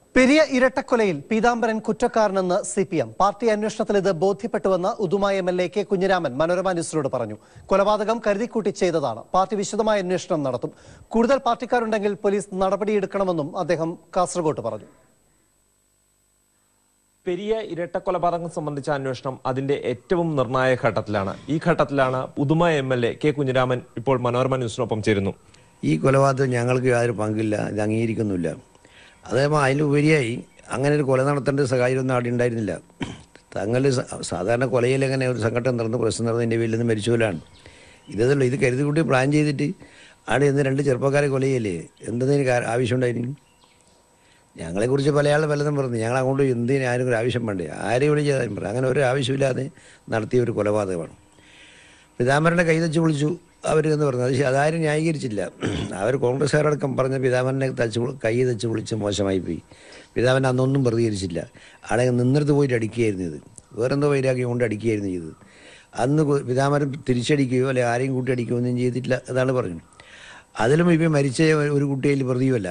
പെരിയ ഇരട്ടക്കൊലയിൽ പീതാംബരൻ കുറ്റക്കാരനെന്ന് C P M party അന്വേഷണത്തിൽ ഇത് ബോധ്യപ്പെട്ടുവെന്ന് Uduma M L A K Kunhiraman Manorama ന്യൂസിനോട് പറഞ്ഞു കൊലപാതകം കരുതിക്കൂട്ടി ചെയ്തതാണ് പാർട്ടി വിശദമായ അന്വേഷണം നടത്തും കൂടുതൽ പാർട്ടിക്കാരുണ്ടെങ്കിൽ പോലീസ് നടപടിയെടുക്കണമെന്നും അദ്ദേഹം കാസർഗോട്ട് പറഞ്ഞു പെരിയ ഇരട്ടക്കൊലപാതകം സംബന്ധിച്ച അന്വേഷണം അതിന്റെ ഏറ്റവും നിർണായക ഘട്ടത്തിലാണ് ഈ ഘട്ടത്തിലാണ് Uduma M L A K Kunhiraman ഇപ്പോൾ മനോരമ ന്യൂസിനൊപ്പം ചേരുന്നു ഈ കൊലപാതകം ഞങ്ങൾക്ക് യാതൊരു പങ്കില്ല ഇത് അംഗീകരിക്കുന്നില്ല അതേപോലെ അതിലുപരിയായി അങ്ങനെ ഒരു കൊല നടത്തേണ്ട സാഹചര്യമൊന്നും അവിടെ ഉണ്ടായിരുന്നില്ല തങ്ങൾ സാധാരണ കൊലയിൽ എങ്ങനെ ഒരു സംഘടന നടന്ന് പ്രശ്നം നടന്ന് എൻ്റെ വീട്ടിൽ നിന്ന് മരിച്ചോലാണ് ഇതല്ലോ ഇത് കരുതി കൂട്ടി പ്ലാൻ ചെയ്തിട്ട് അവിടെ ഇന്ന് രണ്ട് ചെറുപ്പക്കാരെ കൊലയല്ലേ എന്തെങ്കിലും കാ- ആവശ്യമുണ്ടായിരുന്നു ഞങ്ങളെക്കുറിച്ച് പല ആൾ പലതും പറഞ്ഞു ഞങ്ങൾ അങ്ങോട്ട് എന്തിനും ആരും ഒരു ആവശ്യം വേണ്ടേ ആരെയും വിളിച്ചാലും പറഞ്ഞു അങ്ങനെ ഒരു ആവശ്യമില്ലാതെ നടത്തിയ ഒരു കൊലപാതകമാണ് പിതാമരനെ കൈതച്ച് വിളിച്ചു അവർ എന്ന് പറഞ്ഞു അത് ശ- അതാരും ന്യായീകരിച്ചില്ല അവർ കോൺഗ്രസ്സുകാരടക്കം പറഞ്ഞ പിതാമരനെ തച്ച് വിളി- കൈ തച്ച് വിളിച്ച് മോശമായി പോയി പിതാമൻ അന്നൊന്നും പ്രതികരിച്ചില്ല ആളെ നിന്നിടത്ത് പോയിട്ട് അടിക്കുകയായിരുന്നു ഇത് വേറെന്തോ വൈരാഗ്യം കൊണ്ട് അടിക്കുകയായിരുന്നു ചെയ്തത് അന്ന് കു- പിതാമരൻ തിരിച്ചടിക്കുകയോ അല്ലെ ആരെയും കൂട്ടി അടിക്കുകയോ ഒന്നും ചെയ്തിട്ടില്ല അതാണ് പറഞ്ഞു അതിലും ഇപ്പം മരിച്ച ഒരു കുട്ടിയിൽ പ്രതിയുമല്ല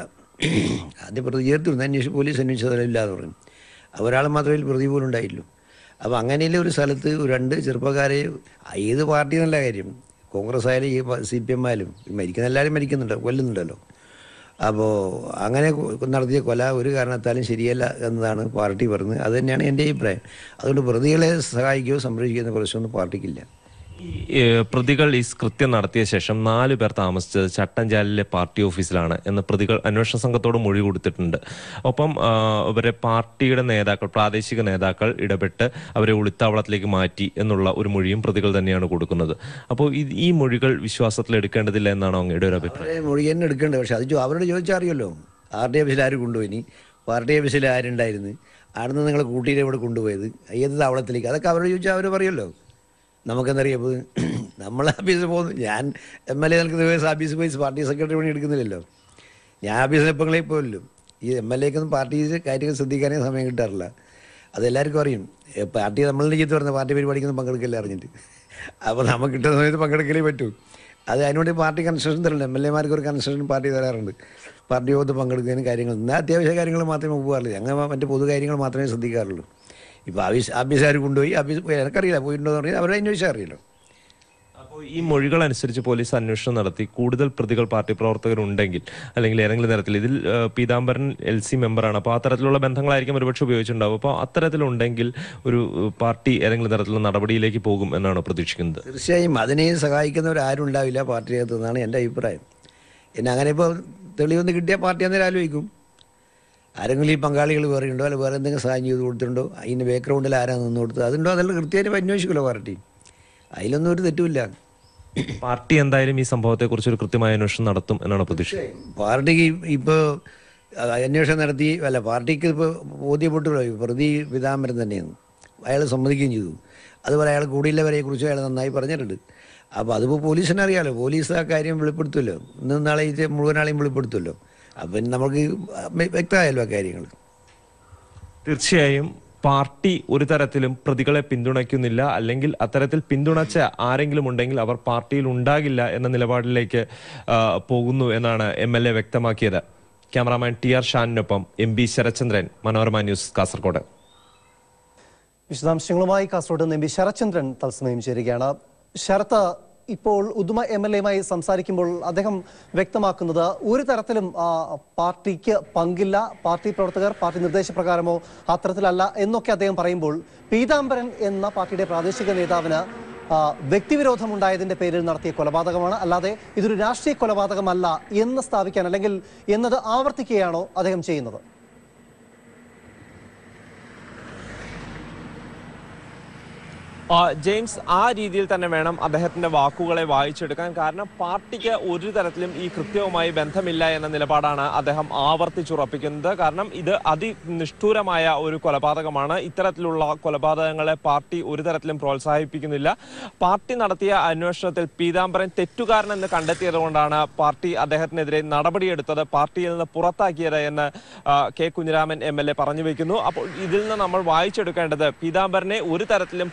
ആദ്യം പ്രതി ചേർത്തിരുന്നു അന്വേഷിച്ച് പോലീസ് അന്വേഷിച്ചതില്ലാതെ പറഞ്ഞു ഒരാൾ മാത്രമേ പ്രതി പോലും ഉണ്ടായില്ലൂ അപ്പോൾ അങ്ങനെയുള്ള ഒരു സ്ഥലത്ത് രണ്ട് ചെറുപ്പക്കാരെ ഏത് പാർട്ടി എന്നല്ല കാര്യം കോൺഗ്രസ് ആയാലും ഈ സി പി എം ആയാലും ഈ മരിക്കുന്ന എല്ലാവരും മരിക്കുന്നുണ്ട് കൊല്ലുന്നുണ്ടല്ലോ അപ്പോൾ അങ്ങനെ കൊ- നടത്തിയ കൊല ഒരു കാരണത്താലും ശരിയല്ല എന്നതാണ് പാർട്ടി പറഞ്ഞത് അത് തന്നെയാണ് എൻ്റെ അഭിപ്രായം അതുകൊണ്ട് പ്രതികളെ സഹായിക്കുകയോ സംരക്ഷിക്കുന്ന പ്രശ്നമൊന്നും പാർട്ടിക്കില്ല ഈ ഏഹ്, പ്രതികൾ ഈ കൃത്യം നടത്തിയ ശേഷം നാല് പേർ താമസിച്ചത് ചട്ടഞ്ചാലിലെ പാർട്ടി ഓഫീസിലാണ് എന്ന് പ്രതികൾ അന്വേഷണ സംഘത്തോട് മൊഴി കൊടുത്തിട്ടുണ്ട് ഒപ്പം ആ, ഇവരെ പാർട്ടിയുടെ നേതാക്കൾ പ്രാദേശിക നേതാക്കൾ ഇടപെട്ട് അവരെ ഒളിത്താവളത്തിലേക്ക് മാറ്റി എന്നുള്ള ഒരു മൊഴിയും പ്രതികൾ തന്നെയാണ് കൊടുക്കുന്നത് അപ്പോൾ ഇത് ഈ മൊഴികൾ വിശ്വാസത്തിൽ എടുക്കേണ്ടതില്ല എന്നാണോ അങ്ങയുടെ ഒരു അഭിപ്രായം അവരെ മൊഴി തന്നെ എടുക്കേണ്ടത് പക്ഷെ അത് ചോ- അവരോട് ചോദിച്ചാൽ അറിയുമല്ലോ ആർ ഡി ഓഫീസിൽ ആര് കൊണ്ടുപോയിനി പാർട്ടി ഓഫീസിൽ ആരുണ്ടായിരുന്നു ആടുന്ന് നിങ്ങളെ കൂട്ടിയിട്ട് ഇവിടെ കൊണ്ടുപോയത് ഏത് താവളത്തിലേക്ക് അതൊക്കെ അവരോട് ചോദിച്ചാൽ അവർ പറയുമല്ലോ നമുക്കെന്തറിയാം ഇപ്പോൾ നമ്മൾ ഓഫീസിൽ പോകുന്നു ഞാൻ എം എൽ എ നിൽക്കുന്ന ദിവസം ഓഫീസിൽ പോയി പാർട്ടി സെക്രട്ടറി പണി എടുക്കുന്നില്ലല്ലോ ഞാൻ ഓഫീസിൽ എപ്പോഴേ പോയല്ലോ ഈ എം എൽ എക്കൊന്നും പാർട്ടി കാര്യങ്ങൾ ശ്രദ്ധിക്കാനേ സമയം കിട്ടാറില്ല അതെല്ലാവർക്കും അറിയും ഏ, പാർട്ടി നമ്മളുടെ ചെയ്ത് പറഞ്ഞ പാർട്ടി പരിപാടിക്കൊന്നും പങ്കെടുക്കില്ല അറിഞ്ഞിട്ട് അപ്പോൾ നമുക്ക് കിട്ടുന്ന സമയത്ത് പങ്കെടുക്കലേ പറ്റൂ അത് അതിനുവേണ്ടി പാർട്ടി കൺസെഷൻ തരുന്നുണ്ട് എം എൽ എമാർക്ക് ഒരു കൺസെഷൻ പാർട്ടി തരാറുണ്ട് പാർട്ടി യോഗത്തിൽ പങ്കെടുക്കുന്നതിന് കാര്യങ്ങൾ എന്നാൽ അത്യാവശ്യ കാര്യങ്ങൾ മാത്രമേ പോകാറുള്ളൂ ഞങ്ങൾ മറ്റ് പൊതു കാര്യങ്ങൾ മാത്രമേ ശ്രദ്ധിക്കാറുള്ളൂ ഇപ്പോൾ ആഫീസ് ആഫീസുകാർ കൊണ്ടുപോയി ആഫീസ് എനിക്കറിയില്ല പോയിട്ടുണ്ടോ എന്ന് പറഞ്ഞാൽ അവരെ അന്വേഷിച്ചാൽ അറിയില്ലോ അപ്പോൾ ഈ മൊഴികൾ അനുസരിച്ച് പോലീസ് അന്വേഷണം നടത്തി കൂടുതൽ പ്രതികൾ പാർട്ടി പ്രവർത്തകരുണ്ടെങ്കിൽ അല്ലെങ്കിൽ ഏതെങ്കിലും തരത്തിൽ ഇതിൽ ആ, പീതാംബരൻ എൽ സി മെമ്പറാണ് അപ്പോൾ ആ തരത്തിലുള്ള ബന്ധങ്ങളായിരിക്കും ഒരുപക്ഷെ ഉപയോഗിച്ചിട്ടുണ്ടാവും അപ്പോൾ അത്തരത്തിലുണ്ടെങ്കിൽ ഒരു ഏഹ്, പാർട്ടി ഏതെങ്കിലും തരത്തിലുള്ള നടപടിയിലേക്ക് പോകും എന്നാണ് പ്രതീക്ഷിക്കുന്നത് തീർച്ചയായും അതിനെ സഹായിക്കുന്നവർ ആരും ഉണ്ടാവില്ല പാർട്ടിയകത്ത് എന്നാണ് എൻ്റെ അഭിപ്രായം പിന്നെ അങ്ങനെ ഇപ്പോൾ തെളിവൊന്ന് കിട്ടിയ പാർട്ടി അന്നേരം ആലോചിക്കും ആരെങ്കിലും ഈ പങ്കാളികൾ വേറെ ഉണ്ടോ അല്ലെങ്കിൽ വേറെ എന്തെങ്കിലും സഹായം ചെയ്ത് കൊടുത്തിട്ടുണ്ടോ അതിൻ്റെ ബാക്ക്ഗ്രൗണ്ടിൽ ആരാ നിന്ന് കൊടുത്തത് അതുണ്ടോ അതെല്ലാം കൃത്യമായിട്ട് അന്വേഷിക്കുമല്ലോ പാർട്ടി അതിലൊന്നും ഒരു തെറ്റുമില്ല പാർട്ടി എന്തായാലും ഈ സംഭവത്തെക്കുറിച്ച് ഒരു കൃത്യമായ അന്വേഷണം നടത്തും എന്നാണ് പ്രതീക്ഷ പാർട്ടിക്ക് ഇപ്പോൾ അന്വേഷണം നടത്തി അല്ല പാർട്ടിക്ക് ഇപ്പോൾ ബോധ്യപ്പെട്ടല്ലോ ഈ പ്രതി പിതാംബരൻ തന്നെയാണ് അയാൾ സമ്മതിക്കുകയും ചെയ്തു അതുപോലെ അയാൾ കൂടിയുള്ളവരെ കുറിച്ച് അയാൾ നന്നായി പറഞ്ഞിട്ടുണ്ട് അപ്പോൾ അതിപ്പോൾ പോലീസിനെ അറിയാമല്ലോ പോലീസ് ആ കാര്യം വെളിപ്പെടുത്തുമല്ലോ ഇന്ന് നാളെ ഇത് മുഴുവൻ ആളെയും വെളിപ്പെടുത്തുമല്ലോ അപ്പം നമുക്ക് വ്യക്തമായല്ലോ ആ കാര്യങ്ങൾ തീർച്ചയായും പാർട്ടി ഒരു തരത്തിലും പ്രതികളെ പിന്തുണയ്ക്കുന്നില്ല അല്ലെങ്കിൽ അത്തരത്തിൽ പിന്തുണച്ച ആരെങ്കിലും ഉണ്ടെങ്കിൽ അവർ പാർട്ടിയിൽ ഉണ്ടാകില്ല എന്ന നിലപാടിലേക്ക് ആ, പോകുന്നു എന്നാണ് എം എൽ എ വ്യക്തമാക്കിയത് ക്യാമറാമാൻ ടി ആർ ഷാനിനൊപ്പം M B Sarachandran Manorama news Kasaragod വിശദാംശങ്ങളുമായി കാസർഗോഡ് നിന്ന് എം പി ശരത്ചന്ദ്രൻ തത്സമയം ചേരുകയാണ് ശരത്ത് ഇപ്പോൾ ഉദുമ എം എൽ എയുമായി സംസാരിക്കുമ്പോൾ അദ്ദേഹം വ്യക്തമാക്കുന്നത് ഒരു തരത്തിലും ആ, പാർട്ടിക്ക് പങ്കില്ല പാർട്ടി പ്രവർത്തകർ പാർട്ടി നിർദ്ദേശപ്രകാരമോ അത്തരത്തിലല്ല എന്നൊക്കെ അദ്ദേഹം പറയുമ്പോൾ പീതാംബരൻ എന്ന പാർട്ടിയുടെ പ്രാദേശിക നേതാവിന് ആ, വ്യക്തിവിരോധമുണ്ടായതിന്റെ പേരിൽ നടത്തിയ കൊലപാതകമാണ് അല്ലാതെ ഇതൊരു രാഷ്ട്രീയ കൊലപാതകമല്ല എന്ന് സ്ഥാപിക്കാൻ അല്ലെങ്കിൽ എന്നത് ആവർത്തിക്കുകയാണോ അദ്ദേഹം ചെയ്യുന്നത് ആ, ജെയിംസ് ആ രീതിയിൽ തന്നെ വേണം അദ്ദേഹത്തിന്റെ വാക്കുകളെ വായിച്ചെടുക്കാൻ കാരണം പാർട്ടിക്ക് ഒരു തരത്തിലും ഈ കൃത്യവുമായി ബന്ധമില്ല എന്ന നിലപാടാണ് അദ്ദേഹം ആവർത്തിച്ചുറപ്പിക്കുന്നത് കാരണം ഇത് അതിനിഷ്ഠൂരമായ ഒരു കൊലപാതകമാണ് ഇത്തരത്തിലുള്ള കൊലപാതകങ്ങളെ പാർട്ടി ഒരു തരത്തിലും പ്രോത്സാഹിപ്പിക്കുന്നില്ല പാർട്ടി നടത്തിയ അന്വേഷണത്തിൽ പീതാംബരൻ തെറ്റുകാരനെന്ന് കണ്ടെത്തിയത് കൊണ്ടാണ് പാർട്ടി അദ്ദേഹത്തിനെതിരെ നടപടിയെടുത്തത് പാർട്ടിയിൽ നിന്ന് പുറത്താക്കിയത് എന്ന് ആ, K Kunhiraman M L A പറഞ്ഞു വെക്കുന്നു അപ്പോൾ ഇതിൽ നിന്ന് നമ്മൾ വായിച്ചെടുക്കേണ്ടത് പീതാംബരനെ ഒരു തരത്തിലും പാർട്ടി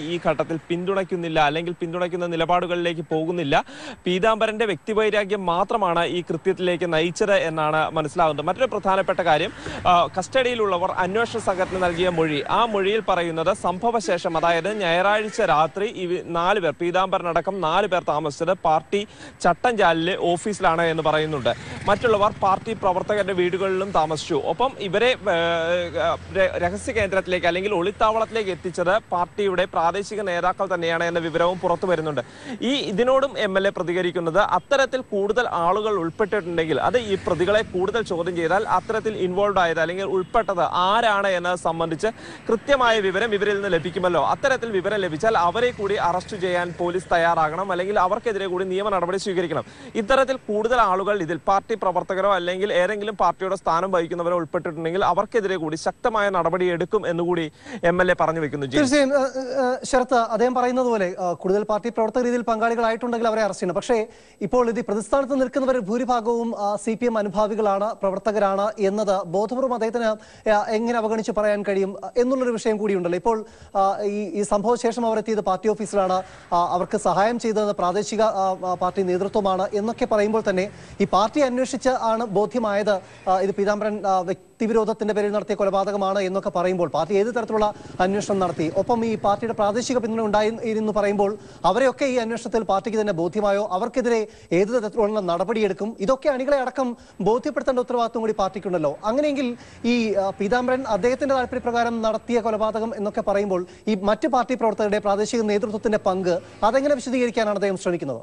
ഈ ഘട്ടത്തിൽ പിന്തുണയ്ക്കുന്നില്ല അല്ലെങ്കിൽ പിന്തുണയ്ക്കുന്ന നിലപാടുകളിലേക്ക് പോകുന്നില്ല പീതാംബരന്റെ വ്യക്തിവൈരാഗ്യം മാത്രമാണ് ഈ കൃത്യത്തിലേക്ക് നയിച്ചത് എന്നാണ് മനസ്സിലാകുന്നത് മറ്റൊരു പ്രധാനപ്പെട്ട കാര്യം ആ, കസ്റ്റഡിയിലുള്ളവർ അന്വേഷണ സംഘത്തിന് നൽകിയ മൊഴി ആ മൊഴിയിൽ പറയുന്നത് സംഭവശേഷം അതായത് ഞായറാഴ്ച രാത്രി ഈ നാല് പേർ പീതാംബരനടക്കം നാല് പേർ താമസിച്ചത് പാർട്ടി ചട്ടഞ്ചാലിലെ ഓഫീസിലാണ് എന്ന് പറയുന്നുണ്ട് മറ്റുള്ളവർ പാർട്ടി പ്രവർത്തകരുടെ വീടുകളിലും താമസിച്ചു ഒപ്പം ഇവരെ ഏഹ്, ര- രഹസ്യ കേന്ദ്രത്തിലേക്ക് അല്ലെങ്കിൽ ഒളിത്താവളത്തിലേക്ക് എത്തിച്ചത് പാർട്ടിയുടെ പ്രാദേശിക നേതാക്കൾ തന്നെയാണ് എന്ന വിവരവും പുറത്തു വരുന്നുണ്ട് ഈ ഇതിനോടും എം എൽ എ പ്രതികരിക്കുന്നത് അത്തരത്തിൽ കൂടുതൽ ആളുകൾ ഉൾപ്പെട്ടിട്ടുണ്ടെങ്കിൽ അത് ഈ പ്രതികളെ കൂടുതൽ ചോദ്യം ചെയ്താൽ അത്തരത്തിൽ ഇൻവോൾവ് ആയത് അല്ലെങ്കിൽ ഉൾപ്പെട്ടത് ആരാണ് എന്നത് സംബന്ധിച്ച് കൃത്യമായ വിവരം ഇവരിൽ നിന്ന് ലഭിക്കുമല്ലോ അത്തരത്തിൽ വിവരം ലഭിച്ചാൽ അവരെ കൂടി അറസ്റ്റ് ചെയ്യാൻ പോലീസ് തയ്യാറാകണം അല്ലെങ്കിൽ അവർക്കെതിരെ കൂടി നിയമ നടപടി സ്വീകരിക്കണം ഇത്തരത്തിൽ കൂടുതൽ ആളുകൾ ഇതിൽ പാർട്ടി പ്രവർത്തകരോ അല്ലെങ്കിൽ ഏതെങ്കിലും പാർട്ടിയുടെ സ്ഥാനം വഹിക്കുന്നവരോ ഉൾപ്പെട്ടിട്ടുണ്ടെങ്കിൽ അവർക്കെതിരെ കൂടി ശക്തമായ നടപടി എടുക്കും എന്നുകൂടി എം എൽ എ പറഞ്ഞു വെക്കുന്നു ജി തീർച്ചയായും ഏഹ്, ഏഹ്, ശരത്ത് അദ്ദേഹം പറയുന്നത് പോലെ ഏഹ്, കൂടുതൽ പാർട്ടി പ്രവർത്തക രീതിയിൽ പങ്കാളികളായിട്ടുണ്ടെങ്കിൽ അവരെ അറസ്റ്റ് ചെയ്യണം പക്ഷേ ഇപ്പോൾ ഇത് പ്രതിസ്ഥാനത്ത് നിൽക്കുന്നവർ ഭൂരിഭാഗവും സി പി എം അനുഭാവികളാണ് പ്രവർത്തകരാണ് എന്നത് ബോധപൂർവ്വം അദ്ദേഹത്തിന് ഏഹ്, എങ്ങനെ അവഗണിച്ച് പറയാൻ കഴിയും അഹ് എന്നുള്ളൊരു വിഷയം കൂടിയുണ്ടല്ലോ ഇപ്പോൾ ആ, ഈ ഈ സംഭവശേഷം അവർ എത്തിയത് പാർട്ടി ഓഫീസിലാണ് ആ, അവർക്ക് സഹായം ചെയ്തത് പ്രാദേശിക ആ, ആ, പാർട്ടി നേതൃത്വമാണ് എന്നൊക്കെ പറയുമ്പോൾ തന്നെ ഈ പാർട്ടി അന്വേഷിച്ച് ആണ് ബോധ്യമായത് ആ, ഇത് പീതാംബരൻ ആ, വ്യക്തിവിരോധത്തിന്റെ പേരിൽ നടത്തിയ കൊലപാതകമാണ് എന്നൊക്കെ പറയുമ്പോൾ പാർട്ടി ഏത് തരത്തിലുള്ള അന്വേഷണം നടത്തി ഒപ്പം ഈ പാർട്ടിയുടെ പ്രാദേശിക പിന്തുണ ഉണ്ടായി എന്ന് പറയുമ്പോൾ അവരെയൊക്കെ ഈ അന്വേഷണത്തിൽ പാർട്ടിക്ക് തന്നെ ബോധ്യമായോ അവർക്കെതിരെ ഏത് തരത്തിലുള്ള നടപടിയെടുക്കും ഇതൊക്കെ അണികളെ അടക്കം ബോധ്യപ്പെടുത്തേണ്ട ഉത്തരവാദിത്വം കൂടി പാർട്ടിക്കുണ്ടല്ലോ അങ്ങനെയെങ്കിൽ ഈ ആ, പീതാംബരൻ അദ്ദേഹത്തിന്റെ താല്പര്യപ്രകാരം നടത്തിയ കൊലപാതകം എന്നൊക്കെ പറയുമ്പോൾ ഈ മറ്റ് പാർട്ടി പ്രവർത്തകരുടെ പ്രാദേശിക നേതൃത്വത്തിന്റെ പങ്ക് അതെങ്ങനെ വിശദീകരിക്കാനാണ് അദ്ദേഹം ശ്രമിക്കുന്നത്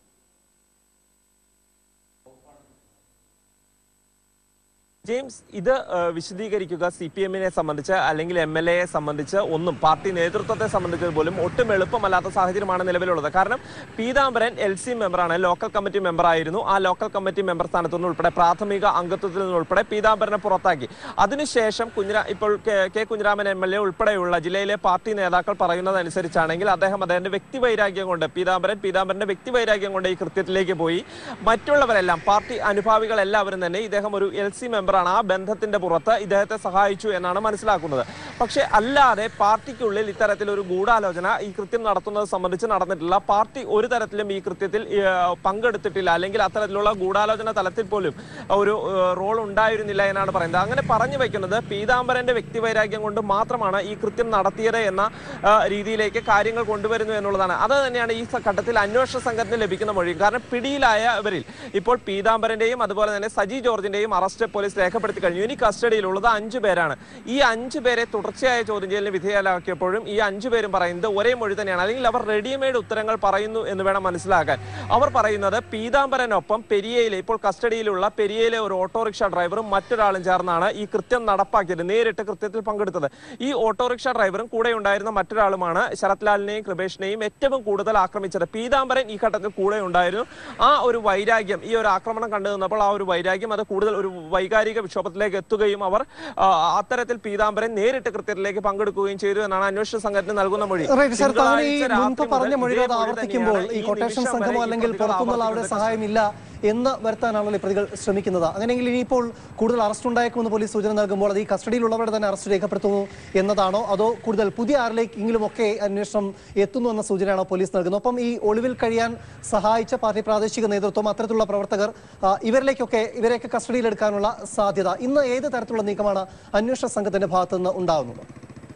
ജെയിംസ് ഇത് ഏഹ്, വിശദീകരിക്കുക സി പി എമ്മിനെ സംബന്ധിച്ച് അല്ലെങ്കിൽ എം എൽ എയെ സംബന്ധിച്ച് ഒന്നും പാർട്ടി നേതൃത്വത്തെ സംബന്ധിച്ചത് പോലും ഒട്ടും എളുപ്പമല്ലാത്ത സാഹചര്യമാണ് നിലവിലുള്ളത് കാരണം പീതാംബരൻ എൽ സി മെമ്പറാണ് ലോക്കൽ കമ്മിറ്റി മെമ്പർ ആയിരുന്നു ആ ലോക്കൽ കമ്മിറ്റി മെമ്പർ സ്ഥാനത്തു നിന്ന് ഉൾപ്പെടെ പ്രാഥമിക അംഗത്വത്തിൽ നിന്ന് ഉൾപ്പെടെ പീതാംബരനെ പുറത്താക്കി അതിനുശേഷം കുഞ്ഞിര ഇപ്പോൾ K- K Kunhiraman M L A ഉൾപ്പെടെയുള്ള ജില്ലയിലെ പാർട്ടി നേതാക്കൾ പറയുന്നതനുസരിച്ചാണെങ്കിൽ അദ്ദേഹം അദ്ദേഹത്തിന്റെ വ്യക്തിവൈരാഗ്യം കൊണ്ട് പീതാംബരൻ പീതാംബരന്റെ വ്യക്തിവൈരാഗ്യം കൊണ്ട് ഈ കൃത്യത്തിലേക്ക് പോയി മറ്റുള്ളവരെല്ലാം പാർട്ടി അനുഭാവികൾ എല്ലാവരും തന്നെ ഇദ്ദേഹം ഒരു എൽ സി മെമ്പറാണ് ആ ബന്ധത്തിന്റെ പുറത്ത് ഇദ്ദേഹത്തെ സഹായിച്ചു എന്നാണ് മനസ്സിലാക്കുന്നത് പക്ഷേ അല്ലാതെ പാർട്ടിക്കുള്ളിൽ ഇത്തരത്തിലൊരു ഗൂഢാലോചന ഈ കൃത്യം നടത്തുന്നത് സംബന്ധിച്ച് നടന്നിട്ടില്ല പാർട്ടി ഒരു തരത്തിലും ഈ കൃത്യത്തിൽ ഏഹ്, പങ്കെടുത്തിട്ടില്ല അല്ലെങ്കിൽ അത്തരത്തിലുള്ള ഗൂഢാലോചന തലത്തിൽ പോലും ഒരു റോൾ ഉണ്ടായിരുന്നില്ല എന്നാണ് പറയുന്നത് അങ്ങനെ പറഞ്ഞു വെക്കുന്നത് പീതാംബരന്റെ വ്യക്തിവൈരാഗ്യം കൊണ്ട് മാത്രമാണ് ഈ കൃത്യം നടത്തിയത് എന്ന ആ, രീതിയിലേക്ക് കാര്യങ്ങൾ കൊണ്ടുവരുന്നു എന്നുള്ളതാണ് അത് തന്നെയാണ് ഈ സ- ഘട്ടത്തിൽ അന്വേഷണ സംഘത്തിന് ലഭിക്കുന്ന മൊഴി കാരണം പിടിയിലായവരിൽ ഇപ്പോൾ പീതാംബരന്റെയും അതുപോലെ തന്നെ സജി ജോർജിന്റെയും അറസ്റ്റ് പോലീസ് രേഖപ്പെടുത്തി കഴിഞ്ഞു ഇനി കസ്റ്റഡിയിലുള്ളത് അഞ്ചു പേരാണ് ഈ അഞ്ചു പേരെ തുടർച്ചയായ ചോദ്യം ചെയ്യലിന് വിധേയരാക്കിയപ്പോഴും ഈ അഞ്ചു പേരും പറയുന്നത് ഒരേ മൊഴി തന്നെയാണ് അല്ലെങ്കിൽ അവർ റെഡിമെയ്ഡ് ഉത്തരങ്ങൾ പറയുന്നു എന്ന് വേണം മനസ്സിലാക്കാൻ അവർ പറയുന്നത് പീതാംബരനൊപ്പം പെരിയയിലെ ഇപ്പോൾ കസ്റ്റഡിയിലുള്ള പെരിയയിലെ ഒരു ഓട്ടോറിക്ഷ ഡ്രൈവറും മറ്റൊരാളും ചേർന്നാണ് ഈ കൃത്യം നടപ്പാക്കിയത് നേരിട്ട് കൃത്യത്തിൽ പങ്കെടുത്തത് ഈ ഓട്ടോറിക്ഷ ഡ്രൈവറും കൂടെ ഉണ്ടായിരുന്ന മറ്റൊരാളുമാണ് ശരത് ലാലിനെയും കൃപേഷിനെയും ഏറ്റവും കൂടുതൽ ആക്രമിച്ചത് പീതാംബരൻ ഈ ഘട്ടത്തിൽ കൂടെ ഉണ്ടായിരുന്നു ആ ഒരു വൈരാഗ്യം ഈ ഒരു ആക്രമണം കണ്ടു നിന്നപ്പോൾ ആ ഒരു വൈരാഗ്യം അത് കൂടുതൽ ഒരു വൈകാരിക വിക്ഷോഭത്തിലേക്ക് എത്തുകയും അവർ ആ, അത്തരത്തിൽ പീതാംബരൻ നേരിട്ട് കൃത്യത്തിലേക്ക് പങ്കെടുക്കുകയും ചെയ്തു എന്നാണ് അന്വേഷണ സംഘത്തിന് നൽകുന്ന മൊഴി റൈറ്റ് സർ താങ്കൾ ഈ തിങ്കളാഴ്ച മുൻപ് രാത്രി പറഞ്ഞ മുതൽ മൊഴികൾ ഇതേ മൊഴി ആവർത്തിക്കുമ്പോൾ തന്നെയാണ് ഈ കൊട്ടേഷൻ നിമിഷം വരെ സംഘമോ ഈ അല്ലെങ്കിൽ പ്രതികൾ പുറത്തുനിന്നുള്ള ആളുടെ ആവർത്തിക്കുന്നത്. സഹായമില്ല എന്ന് വരുത്താനാണല്ലോ ഈ പ്രതികൾ ശ്രമിക്കുന്നത് അങ്ങനെയെങ്കിൽ ഇനിയിപ്പോൾ കൂടുതൽ അറസ്റ്റ് ഉണ്ടായേക്കുമെന്ന് പോലീസ് സൂചന നൽകുമ്പോൾ അത് ഈ കസ്റ്റഡിയിലുള്ളവരുടെ തന്നെ അറസ്റ്റ് രേഖപ്പെടുത്തുന്നു എന്നതാണോ അതോ കൂടുതൽ പുതിയ ആരിലേക്കെങ്കിലും ഒക്കെ അന്വേഷണം എത്തുന്നു എന്ന സൂചനയാണോ പോലീസ് നൽകുന്നത് ഒപ്പം ഈ ഒളിവിൽ കഴിയാൻ സഹായിച്ച പാർട്ടി പ്രാദേശിക നേതൃത്വം അത്തരത്തിലുള്ള പ്രവർത്തകർ ആ, ഇവരിലേക്കൊക്കെ ഇവരെയൊക്കെ കസ്റ്റഡിയിലെടുക്കാനുള്ള സാധ്യത ഇന്ന് ഏത് തരത്തിലുള്ള നീക്കമാണ് അന്വേഷണ സംഘത്തിന്റെ ഭാഗത്തു നിന്ന് ഉണ്ടാകുന്നത്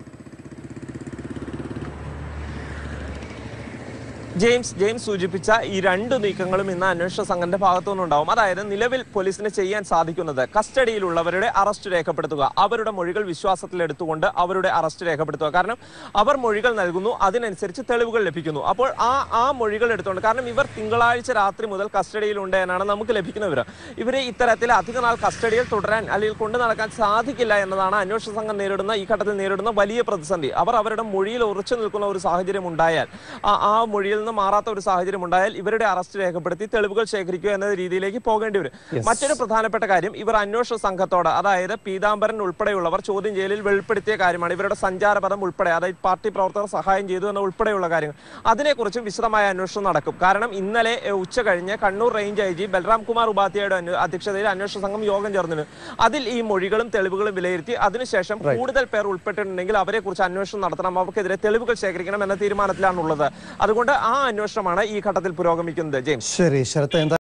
ജെയിംസ് ജെയിംസ് സൂചിപ്പിച്ച ഈ രണ്ട് നീക്കങ്ങളും ഇന്ന് അന്വേഷണ സംഘത്തിന്റെ ഭാഗത്തു നിന്നുണ്ടാവും അതായത് നിലവിൽ പോലീസിന് ചെയ്യാൻ സാധിക്കുന്നത് കസ്റ്റഡിയിലുള്ളവരുടെ അറസ്റ്റ് രേഖപ്പെടുത്തുക അവരുടെ മൊഴികൾ വിശ്വാസത്തിലെടുത്തുകൊണ്ട് അവരുടെ അറസ്റ്റ് രേഖപ്പെടുത്തുക കാരണം അവർ മൊഴികൾ നൽകുന്നു അതിനനുസരിച്ച് തെളിവുകൾ ലഭിക്കുന്നു അപ്പോൾ ആ ആ മൊഴികൾ എടുത്തുകൊണ്ട് കാരണം ഇവർ തിങ്കളാഴ്ച രാത്രി മുതൽ കസ്റ്റഡിയിലുണ്ട് എന്നാണ് നമുക്ക് ലഭിക്കുന്ന വിവരം ഇവരെ ഇത്തരത്തിൽ അധിക നാൾ കസ്റ്റഡിയിൽ തുടരാൻ അല്ലെങ്കിൽ കൊണ്ടു നടക്കാൻ സാധിക്കില്ല എന്നതാണ് അന്വേഷണ സംഘം നേരിടുന്ന ഈ ഘട്ടത്തിൽ നേരിടുന്ന വലിയ പ്രതിസന്ധി അവർ അവരുടെ മൊഴിയിൽ ഉറച്ചു നിൽക്കുന്ന ഒരു സാഹചര്യം ഉണ്ടായാൽ ആ ആ മൊഴിയിൽ നിന്ന് നിന്ന് മാറാത്ത ഒരു സാഹചര്യം ഉണ്ടായാൽ ഇവരുടെ അറസ്റ്റ് രേഖപ്പെടുത്തി തെളിവുകൾ ശേഖരിക്കുക എന്ന രീതിയിലേക്ക് പോകേണ്ടി വരും മറ്റൊരു പ്രധാനപ്പെട്ട കാര്യം ഇവർ അന്വേഷണ സംഘത്തോട് അതായത് പീതാംബരൻ ഉൾപ്പെടെയുള്ളവർ ചോദ്യം ചെയ്യലിൽ വെളിപ്പെടുത്തിയ കാര്യമാണ് ഇവരുടെ സഞ്ചാരപഥം ഉൾപ്പെടെ അതായത് പാർട്ടി പ്രവർത്തകർ സഹായം ചെയ്തു എന്ന ഉൾപ്പെടെയുള്ള കാര്യങ്ങൾ അതിനെക്കുറിച്ചും വിശദമായ അന്വേഷണം നടക്കും കാരണം ഇന്നലെ എ, ഉച്ച കഴിഞ്ഞ് Kannur range I G Balram Kumar ഉപാധ്യായയുടെ അന്വ- അധ്യക്ഷതയിൽ അന്വേഷണ സംഘം യോഗം ചേർന്നിരുന്നു അതിൽ ഈ മൊഴികളും തെളിവുകളും വിലയിരുത്തി അതിനുശേഷം കൂടുതൽ പേർ ഉൾപ്പെട്ടിട്ടുണ്ടെങ്കിൽ അവരെ കുറിച്ച് അന്വേഷണം നടത്തണം അവർക്കെതിരെ തെളിവുകൾ ശേഖരിക്കണം എന്ന തീരുമാനത്തിലാണുള്ളത് അതുകൊണ്ട് ആ അന്വേഷണമാണ് ഈ ഘട്ടത്തിൽ പുരോഗമിക്കുന്നത് ജെയിംസ് ശരി ശരത്ത് എന്താ